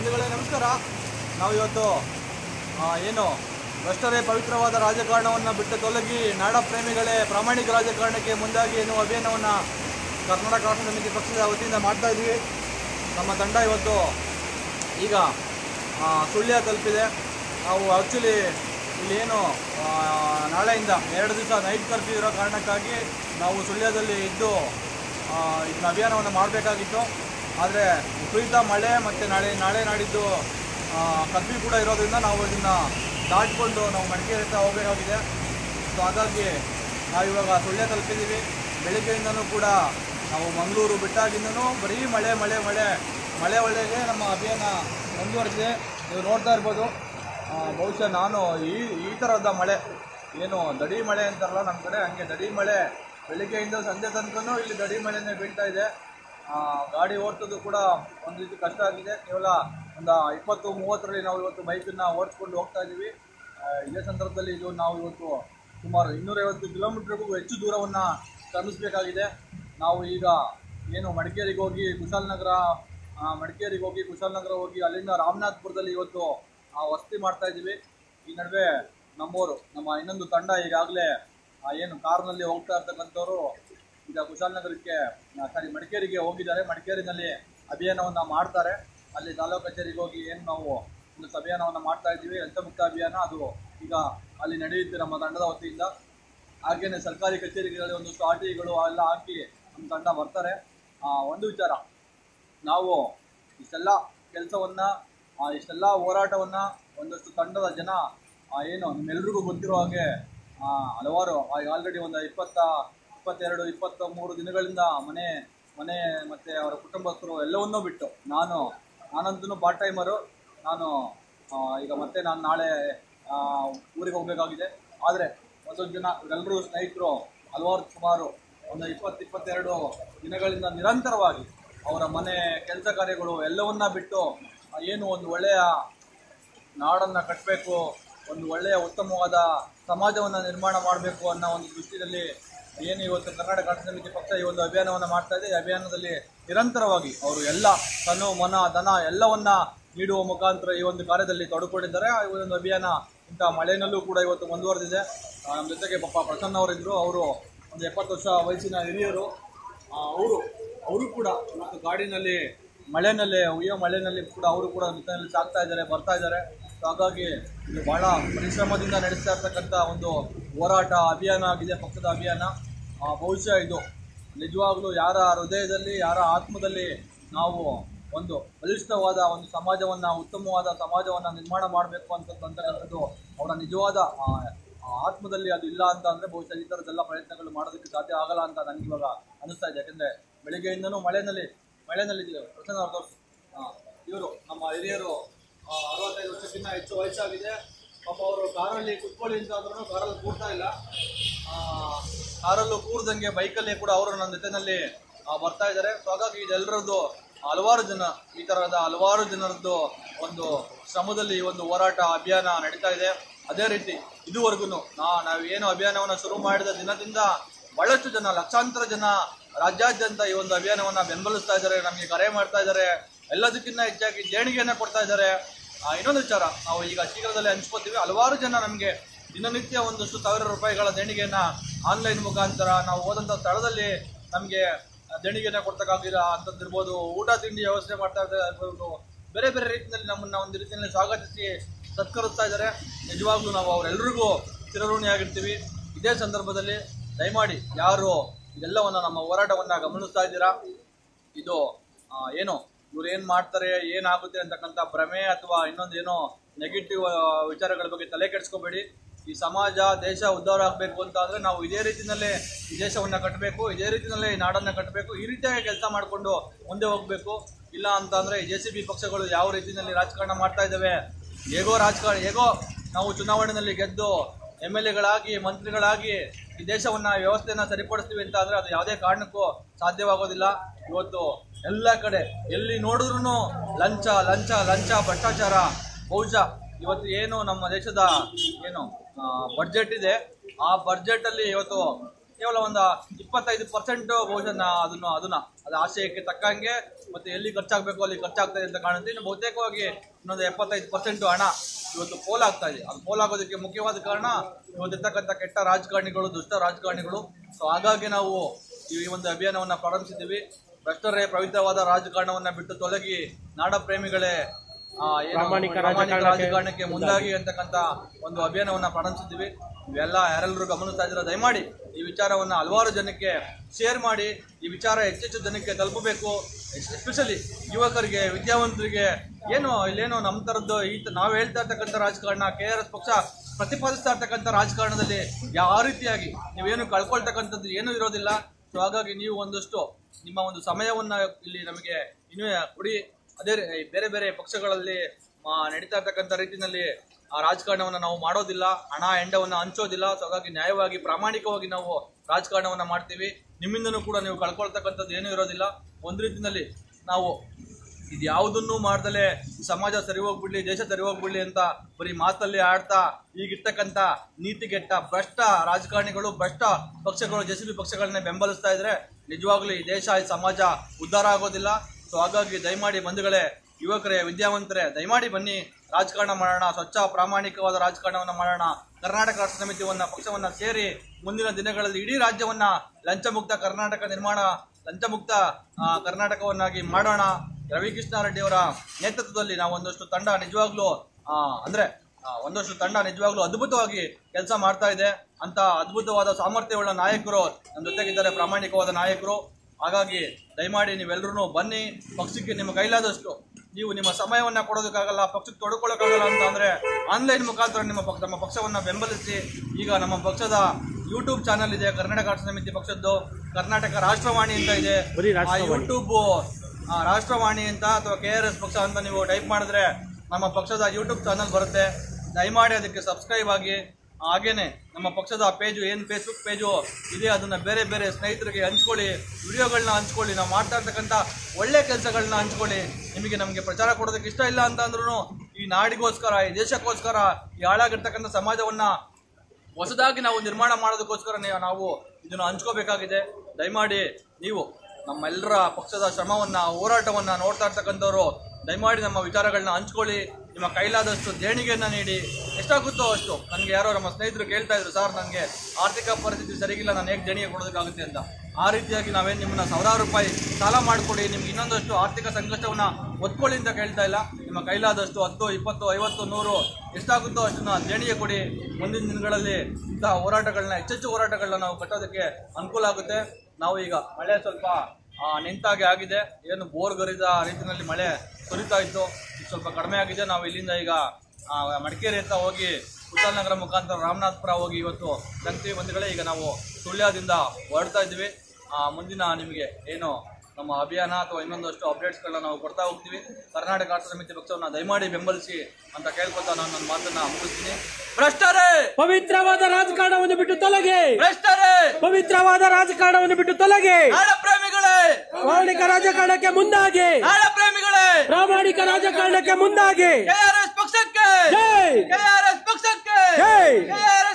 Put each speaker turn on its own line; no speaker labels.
ಬಂಧುಗಳೇ ನಮಸ್ಕಾರ ನಾವು ಇವತ್ತು ಆ, ಏನು ಭ್ರಷ್ಟರೇ ಪವಿತ್ರವಾದ ರಾಜಕಾರಣವನ್ನು ಬಿಟ್ಟು ತೊಲಗಿ ನಾಡ ಪ್ರೇಮಿಗಳೇ ಪ್ರಾಮಾಣಿಕ ರಾಜಕಾರಣಕ್ಕೆ ಮುಂದಾಗಿ ಎನ್ನುವ ಅಭಿಯಾನವನ್ನು ಕರ್ನಾಟಕ ರಾಷ್ಟ್ರ ಸಮಿತಿ ಪಕ್ಷದ ವತಿಯಿಂದ ಮಾಡ್ತಾ ಇದ್ವಿ ನಮ್ಮ ತಂಡ ಇವತ್ತು ಈಗ ಆ, ಸುಳ್ಯ ತಲುಪಿದೆ ನಾವು ಆ್ಯಕ್ಚುಲಿ ಇಲ್ಲಿ ಏನು ಆ, ನಾಳೆಯಿಂದ ಎರಡು ದಿವಸ ನೈಟ್ ಕರ್ಫ್ಯೂ ಇರೋ ಕಾರಣಕ್ಕಾಗಿ ನಾವು ಸುಳ್ಯದಲ್ಲಿ ಇದ್ದು ಆ, ಇದನ್ನ ಅಭಿಯಾನವನ್ನು ಮಾಡಬೇಕಾಗಿತ್ತು ಆದರೆ ವಿಪರೀತ ಮಳೆ ಮತ್ತು ನಾಳೆ ನಾಳೆ ನಾಡಿದ್ದು ಕರ್ಫ್ಯೂ ಕೂಡ ಇರೋದ್ರಿಂದ ನಾವು ಇದನ್ನು ದಾಟಿಕೊಂಡು ನಾವು ಮಡಿಕೇರಿ ಹತ್ರ ಹೋಗಬೇಕಾಗಿದೆ ಸೊ ಹಾಗಾಗಿ ನಾವು ಇವಾಗ ಸುಳ್ಯ ತಲುಪಿದ್ದೀವಿ ಬೆಳಿಗ್ಗೆಯಿಂದನೂ ಕೂಡ ನಾವು ಮಂಗಳೂರು ಬಿಟ್ಟಾಗಿಂದನೂ ಬರೀ ಮಳೆ ಮಳೆ ಮಳೆ ಮಳೆ ಒಳ್ಳೆಗೆ ನಮ್ಮ ಅಭಿಯಾನ ಮುಂದುವರೆದಿದೆ ನೀವು ನೋಡ್ತಾ ಇರ್ಬೋದು ಆ, ಬಹುಶಃ ನಾನು ಈ ಈ ಥರದ ಮಳೆ ಏನು ದಡಿ ಮಳೆ ಅಂತಾರಲ್ಲ ನಮ್ಮ ಕಡೆ ಹಂಗೆ ದಡಿ ಮಳೆ ಬೆಳಿಗ್ಗೆಯಿಂದ ಸಂಜೆ ತನಕನೂ ಇಲ್ಲಿ ದಡಿ ಮಳೆನೇ ಬೀಳ್ತಾ ಇದೆ ಆ, ಗಾಡಿ ಓಡಿಸೋದು ಕೂಡ ಒಂದು ರೀತಿ ಕಷ್ಟ ಆಗಿದೆ ಕೇವಲ ಒಂದು ಇಪ್ಪತ್ತು ಮೂವತ್ತರಲ್ಲಿ ನಾವು ಇವತ್ತು ಬೈಕನ್ನು ಓಡಿಸ್ಕೊಂಡು ಹೋಗ್ತಾ ಇದ್ದೀವಿ ಆ, ಇದೇ ಸಂದರ್ಭದಲ್ಲಿ ಇದು ನಾವು ಇವತ್ತು ಸುಮಾರು ಇನ್ನೂರೈವತ್ತು ಕಿಲೋಮೀಟರ್ಗೂ ಹೆಚ್ಚು ದೂರವನ್ನು ಕ್ರಮಿಸಬೇಕಾಗಿದೆ ನಾವು ಈಗ ಏನು ಮಡಿಕೇರಿಗೆ ಹೋಗಿ ಕುಶಾಲನಗರ ಆ, ಮಡಿಕೇರಿಗೆ ಹೋಗಿ ಕುಶಾಲನಗರ ಹೋಗಿ ಅಲ್ಲಿಂದ ರಾಮನಾಥ್ಪುರದಲ್ಲಿ ಇವತ್ತು ಆ, ವಸತಿ ಮಾಡ್ತಾ ಇದ್ದೀವಿ ಈ ನಡುವೆ ನಮ್ಮವರು ನಮ್ಮ ಇನ್ನೊಂದು ತಂಡ ಈಗಾಗಲೇ ಏನು ಕಾರ್ನಲ್ಲಿ ಹೋಗ್ತಾ ಇರ್ತಕ್ಕಂಥವ್ರು ಈಗ ಕುಶಾಲನಗರಕ್ಕೆ ಸಾರಿ ಮಡಿಕೇರಿಗೆ ಹೋಗಿದ್ದಾರೆ ಮಡಿಕೇರಿನಲ್ಲಿ ಅಭಿಯಾನವನ್ನು ಮಾಡ್ತಾರೆ ಅಲ್ಲಿ ತಾಲೂಕು ಕಚೇರಿಗೆ ಹೋಗಿ ಏನು ನಾವು ಒಂದು ಅಭಿಯಾನವನ್ನು ಮಾಡ್ತಾ ಇದ್ದೀವಿ ಮುಕ್ತ ಅಭಿಯಾನ ಅದು ಈಗ ಅಲ್ಲಿ ನಡೆಯುತ್ತೆ ನಮ್ಮ ತಂಡದ ವತಿಯಿಂದ ಹಾಗೇನೆ ಸರ್ಕಾರಿ ಕಚೇರಿಗಳಲ್ಲಿ ಒಂದಷ್ಟು ಆರ್ ಟಿಗಳು ಎಲ್ಲ ಹಾಕಿ ನಮ್ಮ ತಂಡ ಬರ್ತಾರೆ ಆ, ಒಂದು ವಿಚಾರ ನಾವು ಇಷ್ಟೆಲ್ಲ ಕೆಲಸವನ್ನ ಇಷ್ಟೆಲ್ಲ ಹೋರಾಟವನ್ನ ಒಂದಷ್ಟು ತಂಡದ ಜನ ಆ, ಏನು ನಿಮ್ಮೆಲ್ರಿಗೂ ಗೊತ್ತಿರೋ ಹಾಗೆ ಆ, ಹಲವಾರು ಆಲ್ರೆಡಿ ಒಂದು ಇಪ್ಪತ್ತ ಇಪ್ಪತ್ತೆರಡು ಇಪ್ಪತ್ತ ಮೂರು ದಿನಗಳಿಂದ ಮನೆ ಮನೆ ಮತ್ತೆ ಅವರ ಕುಟುಂಬಸ್ಥರು ಎಲ್ಲವನ್ನೂ ಬಿಟ್ಟು ನಾನು ನಾನಂತೂ ಪಾರ್ಟ್ ಟೈಮರು ನಾನು ಆ, ಈಗ ಮತ್ತೆ ನಾನು ನಾಳೆ ಆ, ಊರಿಗೆ ಹೋಗಬೇಕಾಗಿದೆ ಆದರೆ ಒಂದೊಂದು ಜನ ಎಲ್ಲರೂ ಸ್ನೇಹಿತರು ಹಲವಾರು ಸುಮಾರು ಒಂದು ಇಪ್ಪತ್ತು ಇಪ್ಪತ್ತೆರಡು ದಿನಗಳಿಂದ ನಿರಂತರವಾಗಿ ಅವರ ಮನೆ ಕೆಲಸ ಕಾರ್ಯಗಳು ಎಲ್ಲವನ್ನ ಬಿಟ್ಟು ಆ, ಏನು ಒಂದು ಒಳ್ಳೆಯ ನಾಡನ್ನು ಕಟ್ಟಬೇಕು ಒಂದು ಒಳ್ಳೆಯ ಉತ್ತಮವಾದ ಸಮಾಜವನ್ನು ನಿರ್ಮಾಣ ಮಾಡಬೇಕು ಅನ್ನೋ ಒಂದು ದೃಷ್ಟಿಯಲ್ಲಿ ಏನು ಇವತ್ತು ಕರ್ನಾಟಕ ರಾಷ್ಟ್ರ ಸಮಿತಿ ಪಕ್ಷ ಈ ಒಂದು ಅಭಿಯಾನವನ್ನು ಮಾಡ್ತಾ ಇದೆ ಈ ಅಭಿಯಾನದಲ್ಲಿ ನಿರಂತರವಾಗಿ ಅವರು ಎಲ್ಲ ತನು ಮನ ಧನ ಎಲ್ಲವನ್ನ ನೀಡುವ ಮುಖಾಂತರ ಈ ಒಂದು ಕಾರ್ಯದಲ್ಲಿ ತೊಡಕೊಂಡಿದ್ದಾರೆ ಈ ಒಂದು ಅಭಿಯಾನ ಇಂಥ ಮಳೆನಲ್ಲೂ ಕೂಡ ಇವತ್ತು ಮುಂದುವರೆದಿದೆ ಆ, ನಮ್ಮ ಜೊತೆಗೆ ಪಾಪ ಪ್ರಸನ್ನ ಅವರಿದ್ದರು ಅವರು ಒಂದು ಎಪ್ಪತ್ತು ವರ್ಷ ವಯಸ್ಸಿನ ಹಿರಿಯರು ಅವರು ಅವರು ಕೂಡ ಇವತ್ತು ಗಾಡಿನಲ್ಲಿ ಮಳೆನಲ್ಲಿ ಉಯ್ಯೋ ಮಳೆನಲ್ಲಿ ಕೂಡ ಅವರು ಕೂಡ ನಿಟ್ಟಿನಲ್ಲಿ ಸಾಗ್ತಾ ಇದ್ದಾರೆ ಬರ್ತಾ ಇದ್ದಾರೆ ಸೊ ಹಾಗಾಗಿ ಇದು ಬಹಳ ಪರಿಶ್ರಮದಿಂದ ನಡೆಸ್ತಾ ಇರ್ತಕ್ಕಂಥ ಒಂದು ಹೋರಾಟ ಅಭಿಯಾನ ಆಗಿದೆ ಪಕ್ಷದ ಅಭಿಯಾನ ಆ, ಬಹುಶಃ ಇದು ನಿಜವಾಗ್ಲೂ ಯಾರ ಹೃದಯದಲ್ಲಿ ಯಾರ ಆತ್ಮದಲ್ಲಿ ನಾವು ಒಂದು ಬಲಿಷ್ಠವಾದ ಒಂದು ಸಮಾಜವನ್ನ ಉತ್ತಮವಾದ ಸಮಾಜವನ್ನ ನಿರ್ಮಾಣ ಮಾಡಬೇಕು ಅಂತಕ್ಕಂಥದ್ದು ಅವರ ನಿಜವಾದ ಆ, ಆ ಆತ್ಮದಲ್ಲಿ ಅದು ಇಲ್ಲ ಅಂತ ಅಂದ್ರೆ ಬಹುಶಃ ಈ ಥರದ್ದೆಲ್ಲ ಪ್ರಯತ್ನಗಳು ಮಾಡೋದಕ್ಕೆ ಸಾಧ್ಯ ಆಗಲ್ಲ ಅಂತ ನನಗೆ ಇವಾಗ ಅನಿಸ್ತಾ ಇದೆ ಯಾಕಂದ್ರೆ ಬೆಳಿಗ್ಗೆಯಿಂದನೂ ಮಳೆನಲ್ಲಿ ಮಳೆನಲ್ಲಿ ಪ್ರಸನ್ನ ಅವ್ರ ತೋರ್ಸು. ಆ, ಇವರು ನಮ್ಮ ಹಿರಿಯರು ಆ, ಅರವತ್ತೈದು ವರ್ಷಕ್ಕಿಂತ ಹೆಚ್ಚು ವಯಸ್ಸಾಗಿದೆ ಪಾಪ ಅವರು ಕಾರಲ್ಲಿ ಕುತ್ಕೊಳ್ಳಿ ಅಂತ ಅಂದ್ರೂ ಕಾರಲ್ಲಿ ಕೂರ್ತಾ ಇಲ್ಲ ಆ, ಕಾರಲ್ಲೂ ಕೂರ್ದಂಗೆ ಬೈಕಲ್ಲಿ ಕೂಡ ಅವರು ನನ್ನ ಜೊತೆನಲ್ಲಿ ಆ, ಬರ್ತಾ ಇದ್ದಾರೆ ಸೊ ಹಾಗಾಗಿ ಇದೆಲ್ಲರದ್ದು ಹಲವಾರು ಜನ ಈ ತರಹದ ಹಲವಾರು ಜನರದ್ದು ಒಂದು ಶ್ರಮದಲ್ಲಿ ಈ ಒಂದು ಹೋರಾಟ ಅಭಿಯಾನ ನಡೀತಾ ಇದೆ ಅದೇ ರೀತಿ ಇದುವರೆಗೂ ನಾ ನಾವು ಏನು ಅಭಿಯಾನವನ್ನು ಶುರು ಮಾಡಿದ ದಿನದಿಂದ ಬಹಳಷ್ಟು ಜನ ಲಕ್ಷಾಂತರ ಜನ ರಾಜ್ಯಾದ್ಯಂತ ಈ ಒಂದು ಅಭಿಯಾನವನ್ನ ಬೆಂಬಲಿಸ್ತಾ ಇದ್ದಾರೆ ನಮಗೆ ಕರೆ ಮಾಡ್ತಾ ಇದ್ದಾರೆ ಎಲ್ಲದಕ್ಕಿಂತ ಹೆಚ್ಚಾಗಿ ದೇಣಿಗೆಯನ್ನ ಕೊಡ್ತಾ ಇದ್ದಾರೆ ಆ, ಇನ್ನೊಂದು ವಿಚಾರ ನಾವು ಈಗ ಶೀಘ್ರದಲ್ಲೇ ಹಂಚ್ಕೋತೀವಿ ಹಲವಾರು ಜನ ನಮಗೆ ದಿನನಿತ್ಯ ಒಂದಷ್ಟು ಸಾವಿರ ರೂಪಾಯಿಗಳ ದೇಣಿಗೆಯನ್ನ ಆನ್ಲೈನ್ ಮುಖಾಂತರ ನಾವು ಹೋದಂಥ ಸ್ಥಳದಲ್ಲಿ ನಮಗೆ ದೇಣಿಗೆಯನ್ನ ಕೊಡ್ತಕ್ಕಾಗಿಲ್ಲ ಅಂತಂದಿರ್ಬೋದು ಊಟ ತಿಂಡಿ ವ್ಯವಸ್ಥೆ ಮಾಡ್ತಾ ಇರ್ಬೋದು ಬೇರೆ ಬೇರೆ ರೀತಿಯಲ್ಲಿ ನಮ್ಮನ್ನ ಒಂದು ರೀತಿಯಲ್ಲಿ ಸ್ವಾಗತಿಸಿ ಸತ್ಕರಿಸ್ತಾ ಇದ್ದಾರೆ ನಿಜವಾಗ್ಲೂ ನಾವು ಅವರೆಲ್ಲರಿಗೂ ಚಿರಋಣಿಯಾಗಿರ್ತೀವಿ ಇದೇ ಸಂದರ್ಭದಲ್ಲಿ ದಯಮಾಡಿ ಯಾರು ಇದೆಲ್ಲವನ್ನ ನಮ್ಮ ಹೋರಾಟವನ್ನ ಗಮನಿಸ್ತಾ ಇದ್ದೀರಾ ಇದು ಆ, ಏನು ಇವ್ರು ಏನ್ ಮಾಡ್ತಾರೆ ಏನಾಗುತ್ತೆ ಅಂತಕ್ಕಂಥ ಭ್ರಮೆ ಅಥವಾ ಇನ್ನೊಂದು ಏನೋ ನೆಗೆಟಿವ್ ವಿಚಾರಗಳ ಬಗ್ಗೆ ತಲೆ ಕೆಡಿಸ್ಕೋಬೇಡಿ ಈ ಸಮಾಜ ದೇಶ ಉದ್ಧಾರ ಆಗಬೇಕು ಅಂತ ಅಂದ್ರೆ ನಾವು ಇದೇ ರೀತಿನಲ್ಲೇ ಈ ದೇಶವನ್ನ ಕಟ್ಟಬೇಕು ಇದೇ ರೀತಿನಲ್ಲೇ ಈ ನಾಡನ್ನ ಕಟ್ಟಬೇಕು ಈ ರೀತಿಯಾಗಿ ಕೆಲಸ ಮಾಡಿಕೊಂಡು ಮುಂದೆ ಹೋಗಬೇಕು ಇಲ್ಲ ಅಂತ ಅಂದ್ರೆ ಜೆ ಸಿ ಬಿ ಪಕ್ಷಗಳು ಯಾವ ರೀತಿನಲ್ಲಿ ರಾಜಕಾರಣ ಮಾಡ್ತಾ ಇದ್ದಾವೆ ಹೇಗೋ ರಾಜಕಾರಣ ಹೇಗೋ ನಾವು ಚುನಾವಣೆಯಲ್ಲಿ ಗೆದ್ದು ಎಮ್ ಎಲ್ ಎಗಳಾಗಿ ಮಂತ್ರಿಗಳಾಗಿ ಈ ದೇಶವನ್ನ ವ್ಯವಸ್ಥೆಯನ್ನ ಸರಿಪಡಿಸ್ತೀವಿ ಅಂತ ಅಂದ್ರೆ ಅದು ಯಾವುದೇ ಕಾರಣಕ್ಕೂ ಸಾಧ್ಯವಾಗೋದಿಲ್ಲ ಇವತ್ತು ಎಲ್ಲ ಕಡೆ ಎಲ್ಲಿ ನೋಡಿದ್ರು ಲಂಚ ಲಂಚ ಲಂಚ ಭ್ರಷ್ಟಾಚಾರ ಬಹುಶಃ ಇವತ್ತು ಏನು ನಮ್ಮ ದೇಶದ ಏನು ಬಡ್ಜೆಟ್ ಇದೆ ಆ ಬಡ್ಜೆಟ್ ಅಲ್ಲಿ ಇವತ್ತು ಕೇವಲ ಒಂದು ಇಪ್ಪತ್ತೈದು ಪರ್ಸೆಂಟ್ ಬಹುಶಃ ನಾ- ಅದನ್ನು ಅದನ್ನ ಅದು ಆಶಯಕ್ಕೆ ತಕ್ಕಂಗೆ ಮತ್ತೆ ಎಲ್ಲಿ ಖರ್ಚಾಗಬೇಕು ಅಲ್ಲಿ ಖರ್ಚಾಗ್ತಾ ಇದೆ ಅಂತ ಕಾಣುತ್ತೆ ಇನ್ನು ಬಹುತೇಕವಾಗಿ ಇನ್ನೊಂದು ಎಪ್ಪತ್ತೈದು ಪರ್ಸೆಂಟ್ ಹಣ ಇವತ್ತು ಪೋಲಾಗ್ತಾ ಇದೆ ಅದು ಪೋಲಾಗೋದಕ್ಕೆ ಮುಖ್ಯವಾದ ಕಾರಣ ಇವತ್ತಿರ್ತಕ್ಕಂಥ ಕೆಟ್ಟ ರಾಜಕಾರಣಿಗಳು ದುಷ್ಟ ರಾಜಕಾರಣಿಗಳು ಸೊ ಹಾಗಾಗಿ ನಾವು ಈ ಒಂದು ಅಭಿಯಾನವನ್ನ ಪ್ರಾರಂಭಿಸಿದ್ದೀವಿ ಭ್ರಷ್ಟರೇ ಪವಿತ್ರವಾದ ರಾಜಕಾರಣವನ್ನ ಬಿಟ್ಟು ತೊಲಗಿ ನಾಡ ಪ್ರೇಮಿಗಳೇ ಆ, ಏನು
ಪ್ರಾಮಾಣಿಕ
ಪ್ರಾಮಾಣಿಕ
ರಾಜಕಾರಣಕ್ಕೆ
ರಾಜಕಾರಣಕ್ಕೆ ಮುಂದಾಗಿ ಅಂತಕ್ಕಂಥ ಒಂದು ಅಭಿಯಾನವನ್ನ ಪ್ರಾರಂಭಿಸಿದ್ದೀವಿ ಇವೆಲ್ಲ ಯಾರೆಲ್ಲರೂ ಗಮನಿಸ್ತಾ ಇದ್ದೀರಾ ದಯಮಾಡಿ ಈ ವಿಚಾರವನ್ನ ಹಲವಾರು ಜನಕ್ಕೆ ಶೇರ್ ಮಾಡಿ ಈ ವಿಚಾರ ಹೆಚ್ಚೆಚ್ಚು ಜನಕ್ಕೆ ತಲುಪಬೇಕು ಎಸ್ಪೆಷಲಿ ಯುವಕರಿಗೆ ವಿದ್ಯಾವಂತರಿಗೆ ಏನು ಇಲ್ಲೇನೋ ನಮ್ಮ ಥರದ್ದು ಈ ತ- ನಾವು ಹೇಳ್ತಾ ಇರ್ತಕ್ಕಂಥ ರಾಜಕಾರಣ ಕೆ ಆರ್ ಎಸ್ ಪಕ್ಷ ಪ್ರತಿಪಾದಿಸ್ತಾ ಇರ್ತಕ್ಕಂಥ ರಾಜಕಾರಣದಲ್ಲಿ ಯಾವ ರೀತಿಯಾಗಿ ನೀವೇನು ಕಳ್ಕೊಳ್ತಕ್ಕಂಥದ್ದು ಏನೂ ಇರೋದಿಲ್ಲ ಸೊ ಹಾಗಾಗಿ ನೀವು ಒಂದಷ್ಟು ನಿಮ್ಮ ಒಂದು ಸಮಯವನ್ನ ಇಲ್ಲಿ ನಮಗೆ ಇನ್ನೂ ಕೊಡಿ ಅದೇ ರೀ- ಬೇರೆ ಬೇರೆ ಪಕ್ಷಗಳಲ್ಲಿ ಆ, ನಡೀತಾ ಇರ್ತಕ್ಕಂಥ ರೀತಿಯಲ್ಲಿ ಆ ರಾಜಕಾರಣವನ್ನ ನಾವು ಮಾಡೋದಿಲ್ಲ ಹಣ ಎಂಡವನ್ನ ಹಂಚೋದಿಲ್ಲ ಸೊ ಹಾಗಾಗಿ ನ್ಯಾಯವಾಗಿ ಪ್ರಾಮಾಣಿಕವಾಗಿ ನಾವು ರಾಜಕಾರಣವನ್ನ ಮಾಡ್ತೀವಿ ನಿಮ್ಮಿಂದನೂ ಕೂಡ ನೀವು ಕಳ್ಕೊಳ್ತಕ್ಕಂಥದ್ದು ಏನೂ ಇರೋದಿಲ್ಲ ಒಂದು ರೀತಿಯಲ್ಲಿ ನಾವು ಇದು ಯಾವುದನ್ನು ಮಾಡ್ದಲೆ ಈ ಸಮಾಜ ಸರಿ ಹೋಗ್ಬಿಡ್ಲಿ ದೇಶ ಸರಿ ಹೋಗ್ಬಿಡ್ಲಿ ಅಂತ ಬರೀ ಮಾತಲ್ಲಿ ಆಡ್ತಾ ಈಗಿರ್ತಕ್ಕಂಥ ನೀತಿಗೆಟ್ಟ ಭ್ರಷ್ಟ ರಾಜಕಾರಣಿಗಳು ಭ್ರಷ್ಟ ಪಕ್ಷಗಳು ಜೆ ಸಿ ಬಿ ಪಕ್ಷಗಳನ್ನೇ ಬೆಂಬಲಿಸ್ತಾ ಇದ್ರೆ ನಿಜವಾಗ್ಲೂ ಈ ದೇಶ ಈ ಸಮಾಜ ಉದ್ಧಾರ ಆಗೋದಿಲ್ಲ ಸೊ ಹಾಗಾಗಿ ದಯಮಾಡಿ ಬಂಧುಗಳೇ ಯುವಕರೇ ವಿದ್ಯಾವಂತರೇ ದಯಮಾಡಿ ಬನ್ನಿ ರಾಜಕಾರಣ ಮಾಡೋಣ ಸ್ವಚ್ಛ ಪ್ರಾಮಾಣಿಕವಾದ ರಾಜಕಾರಣವನ್ನ ಮಾಡೋಣ ಕರ್ನಾಟಕ ರಾಷ್ಟ್ರ ಸಮಿತಿಯನ್ನ ಪಕ್ಷವನ್ನ ಸೇರಿ ಮುಂದಿನ ದಿನಗಳಲ್ಲಿ ಇಡೀ ರಾಜ್ಯವನ್ನ ಲಂಚಮುಕ್ತ ಕರ್ನಾಟಕ ನಿರ್ಮಾಣ ಲಂಚಮುಕ್ತ ಆ, ಕರ್ನಾಟಕವನ್ನಾಗಿ ಮಾಡೋಣ ರವಿಕೃಷ್ಣಾರೆಡ್ಡಿ ಅವರ ನೇತೃತ್ವದಲ್ಲಿ ನಾವು ಒಂದಷ್ಟು ತಂಡ ನಿಜವಾಗ್ಲೂ ಆ, ಅಂದ್ರೆ ಆ, ಒಂದಷ್ಟು ತಂಡ ನಿಜವಾಗ್ಲೂ ಅದ್ಭುತವಾಗಿ ಕೆಲಸ ಮಾಡ್ತಾ ಇದೆ ಅಂತ ಅದ್ಭುತವಾದ ಸಾಮರ್ಥ್ಯವುಳ್ಳ ನಾಯಕರು ನಮ್ಮ ಜೊತೆಗಿದ್ದಾರೆ ಪ್ರಾಮಾಣಿಕವಾದ ನಾಯಕರು ಹಾಗಾಗಿ ದಯಮಾಡಿ ನೀವೆಲ್ಲರೂ ಬನ್ನಿ ಪಕ್ಷಕ್ಕೆ ನಿಮ್ಮ ಕೈಲಾದಷ್ಟು ನೀವು ನಿಮ್ಮ ಸಮಯವನ್ನ ಕೊಡೋದಕ್ಕಾಗಲ್ಲ ಪಕ್ಷಕ್ಕೆ ತೊಡ್ಕೊಳ್ಳೋಕ್ಕಾಗಲ್ಲ ಅಂತ ಅಂದ್ರೆ ಆನ್ಲೈನ್ ಮುಖಾಂತರ ನಿಮ್ಮ ಪಕ್ಷ ನಮ್ಮ ಪಕ್ಷವನ್ನ ಬೆಂಬಲಿಸಿ ಈಗ ನಮ್ಮ ಪಕ್ಷದ ಯೂಟ್ಯೂಬ್ ಚಾನಲ್ ಇದೆ ಕರ್ನಾಟಕ ರಾಷ್ಟ್ರ ಸಮಿತಿ ಪಕ್ಷದ್ದು ಕರ್ನಾಟಕ ರಾಷ್ಟ್ರವಾಣಿ ಅಂತ ಇದೆ
ಬರೀ
ಆ
ರಾಷ್ಟ್ರವಾಣಿ.
ಯೂಟ್ಯೂಬ್ ಆ, ರಾಷ್ಟ್ರವಾಣಿ ಅಂತ ಅಥವಾ ಕೆ ಆರ್ ಎಸ್ ಪಕ್ಷ ಅಂತ ನೀವು ಟೈಪ್ ಮಾಡಿದ್ರೆ ನಮ್ಮ ಪಕ್ಷದ ಯೂಟ್ಯೂಬ್ ಚಾನಲ್ ಬರುತ್ತೆ ದಯಮಾಡಿ ಅದಕ್ಕೆ ಸಬ್ಸ್ಕ್ರೈಬ್ ಆಗಿ ಹಾಗೇನೆ ನಮ್ಮ ಪಕ್ಷದ ಪೇಜು ಏನು ಫೇಸ್ಬುಕ್ ಪೇಜು ಇದೆ ಅದನ್ನ ಬೇರೆ ಬೇರೆ ಸ್ನೇಹಿತರಿಗೆ ಹಂಚ್ಕೊಳ್ಳಿ ವಿಡಿಯೋಗಳನ್ನ ಹಂಚ್ಕೊಳ್ಳಿ ನಾವು ಮಾಡ್ತಾ ಇರ್ತಕ್ಕಂಥ ಒಳ್ಳೆ ಕೆಲಸಗಳನ್ನ ಹಂಚ್ಕೊಳ್ಳಿ ನಿಮಗೆ ನಮಗೆ ಪ್ರಚಾರ ಕೊಡೋದಕ್ಕೆ ಇಷ್ಟ ಇಲ್ಲ ಅಂತ ಅಂದ್ರೂ ಈ ನಾಡಿಗೋಸ್ಕರ ಈ ದೇಶಕ್ಕೋಸ್ಕರ ಈ ಹಾಳಾಗಿರ್ತಕ್ಕಂಥ ಸಮಾಜವನ್ನ ಹೊಸದಾಗಿ ನಾವು ನಿರ್ಮಾಣ ಮಾಡೋದಕ್ಕೋಸ್ಕರ ನೀವು- ನಾವು ಇದನ್ನು ಹಂಚ್ಕೋಬೇಕಾಗಿದೆ ದಯಮಾಡಿ ನೀವು ನಮ್ಮೆಲ್ಲರ ಪಕ್ಷದ ಶ್ರಮವನ್ನ ಹೋರಾಟವನ್ನ ನೋಡ್ತಾ ಇರ್ತಕ್ಕಂಥವ್ರು ದಯಮಾಡಿ ನಮ್ಮ ವಿಚಾರಗಳನ್ನ ಹಂಚ್ಕೊಳ್ಳಿ ನಿಮ್ಮ ಕೈಲಾದಷ್ಟು ದೇಣಿಗೆಯನ್ನ ನೀಡಿ ಎಷ್ಟಾಗುತ್ತೋ ಅಷ್ಟು ನನಗೆ ಯಾರೋ ನಮ್ಮ ಸ್ನೇಹಿತರು ಕೇಳ್ತಾ ಇದ್ರು ಸರ್ ನನಗೆ ಆರ್ಥಿಕ ಪರಿಸ್ಥಿತಿ ಸರಿಗಿಲ್ಲ ನಾನು ಹೇಗೆ ದೇಣಿಗೆ ಕೊಡೋದಕ್ಕಾಗುತ್ತೆ ಅಂತ ಆ ರೀತಿಯಾಗಿ ನಾವೇನು ನಿಮ್ಮನ್ನ ಸಾವಿರಾರು ರೂಪಾಯಿ ಸಾಲ ಮಾಡಿಕೊಡಿ ನಿಮ್ಗೆ ಇನ್ನೊಂದಷ್ಟು ಆರ್ಥಿಕ ಸಂಕಷ್ಟವನ್ನ ಒತ್ಕೊಳ್ಳಿ ಅಂತ ಕೇಳ್ತಾ ಇಲ್ಲ ನಿಮ್ಮ ಕೈಲಾದಷ್ಟು ಹತ್ತು ಇಪ್ಪತ್ತು ಐವತ್ತು ನೂರು ಎಷ್ಟಾಗುತ್ತೋ ಅಷ್ಟನ್ನ ದೇಣಿಗೆ ಕೊಡಿ ಮುಂದಿನ ದಿನಗಳಲ್ಲಿ ಇಂತಹ ಹೋರಾಟಗಳನ್ನ ಹೆಚ್ಚೆಚ್ಚು ಹೋರಾಟಗಳನ್ನ ನಾವು ಕಟ್ಟೋದಕ್ಕೆ ಅನುಕೂಲ ಆಗುತ್ತೆ ನಾವು ಈಗ ಮಳೆ ಸ್ವಲ್ಪ ಆ, ನಿಂತಾಗೆ ಆಗಿದೆ ಏನು ಬೋರ್ ಗರಿದ ರೀತಿಯಲ್ಲಿ ಮಳೆ ಸುರಿತಾ ಇತ್ತು ಈಗ ಸ್ವಲ್ಪ ಕಡಿಮೆ ಆಗಿದೆ ನಾವು ಇಲ್ಲಿಂದ ಈಗ ಆ, ಮಡಿಕೇರಿ ಹತ್ರ ಹೋಗಿ ಕುಶಾಲನಗರ ಮುಖಾಂತರ ರಾಮನಾಥ್ಪುರ ಹೋಗಿ ಇವತ್ತು ಸಂಗತಿ ಬಂಧುಗಳೇ ಈಗ ನಾವು ಸುಳ್ಯದಿಂದ ಹೊರಡ್ತಾ ಇದ್ದೀವಿ ಆ, ಮುಂದಿನ ನಿಮಗೆ ಏನು ನಮ್ಮ ಅಭಿಯಾನ ಅಥವಾ ಇನ್ನೊಂದಷ್ಟು ಅಪ್ಡೇಟ್ಸ್ಗಳನ್ನ ನಾವು ಕೊಡ್ತಾ ಹೋಗ್ತೀವಿ ಕರ್ನಾಟಕ ರಾಷ್ಟ್ರ ಸಮಿತಿ ಪಕ್ಷವನ್ನು ದಯಮಾಡಿ ಬೆಂಬಲಿಸಿ ಅಂತ ಕೇಳ್ಕೊತಾ ನಾನು ನನ್ನ ಮಾತನ್ನ ಮುಗಿಸ್ತೀನಿ ಭ್ರಷ್ಟರೇ
ಪವಿತ್ರವಾದ ರಾಜಕಾರಣವನ್ನು ಬಿಟ್ಟು ತೊಲಗಿ
ಭ್ರಷ್ಟರೇ
ಪವಿತ್ರವಾದ ರಾಜಕಾರಣವನ್ನು ಬಿಟ್ಟು ತೊಲಗಿ
ನಾಡ ಪ್ರೇಮಿಗಳೇ
ಪ್ರಾಮಾಣಿಕ ರಾಜಕಾರಣಕ್ಕೆ ಮುಂದಾಗಿ
ನಾಡ ಪ್ರೇಮಿಗಳೇ
ಪ್ರಾಮಾಣಿಕ ರಾಜಕಾರಣಕ್ಕೆ ಮುಂದಾಗಿ
ಕೆಆರ್ಎಸ್ ಪಕ್ಷಕ್ಕೆ
ಜೈ
ಕೆಆರ್ಎಸ್ ಪಕ್ಷಕ್ಕೆ
ಜೈ
ಕೆಆರ್ಎಸ್